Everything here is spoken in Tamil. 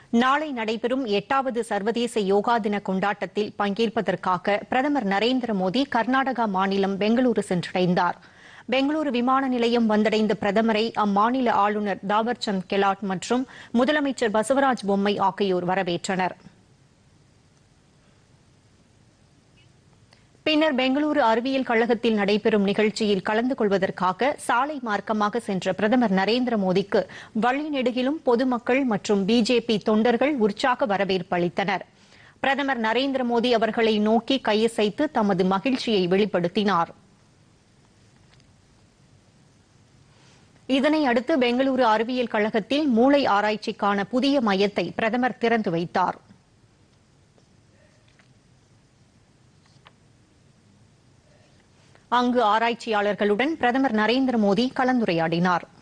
நாளை நடைபெறும் எட்டாவது சர்வதேச யோகா தின கொண்டாட்டத்தில் பங்கேற்பதற்காக பிரதமர் நரேந்திர மோடி கர்நாடகா மாநிலம் பெங்களூரு சென்றடைந்தார் பெங்களூரு விமான நிலையம் வந்தடைந்த பிரதமரை அம்மாநில ஆளுநர் தாவர்சந்த் கெலாட் மற்றும் முதலமைச்சர் பசவராஜ் பொம்மை ஆகியோர் வரவேற்றனர் பின்னர் பெங்களூரு அறிவியல் கழகத்தில் நடைபெறும் நிகழ்ச்சியில் கலந்து கொள்வதற்காக சாலை மார்க்கமாக சென்ற பிரதமர் நரேந்திர மோடிக்கு வழிநெடுகிலும் பொதுமக்கள் மற்றும் பிஜேபி தொண்டர்கள் உற்சாக வரவேற்பு அளித்தனர் பிரதமர் நரேந்திர மோடி அவர்களை நோக்கி கையசைத்து தமது மகிழ்ச்சியை வெளிப்படுத்தினார் இதனை அடுத்து பெங்களூரு அறிவியல் கழகத்தில் மூளை ஆராய்ச்சிக்கான புதிய மையத்தை பிரதமர் திறந்து வைத்தார் அங்கு ஆராய்ச்சியாளர்களுடன் பிரதமர் நரேந்திர மோடி கலந்துரையாடினார்